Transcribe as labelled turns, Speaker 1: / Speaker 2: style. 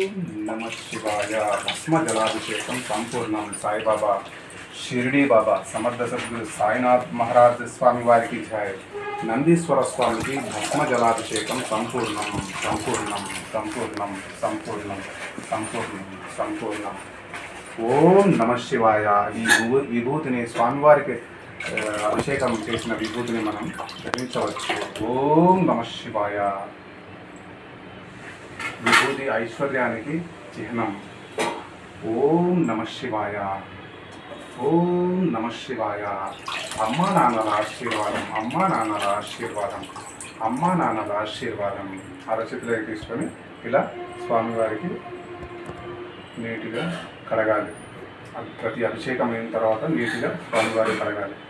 Speaker 1: నమ శివాయ భస్మ జలాభిషేకం సంపూర్ణం సాయిబాబా షిరిడి బాబా సమర్థ సద్గురు సాయినాథ్ మహారాజ్ స్వామి వారికి జయ నందీశ్వర స్వామికి భస్మ జలాభిషేకం సంపూర్ణం సంపూర్ణం సంపూర్ణం సంపూర్ణం సంపూర్ణం సంపూర్ణం ఓం నమ శివాయ ఈ విభూ- విభూతిని స్వామివారికి ఆ, అభిషేకం చేసిన విభూతిని మనం గ్రహించవచ్చు ఓం నమ శివాయ విభూతి ఐశ్వర్యానికి చిహ్నం ఓం నమ శివాయ ఓం నమ శివాయ అమ్మా నాన్నల ఆశీర్వాదం అమ్మా నాన్నల ఆశీర్వాదం అమ్మా నాన్నల ఆశీర్వాదం అరచేతిలోకి తీసుకొని ఇలా స్వామివారికి నీట్గా కడగాలి అది ప్రతి అభిషేకం అయిన తర్వాత నీట్గా స్వామివారికి కడగాలి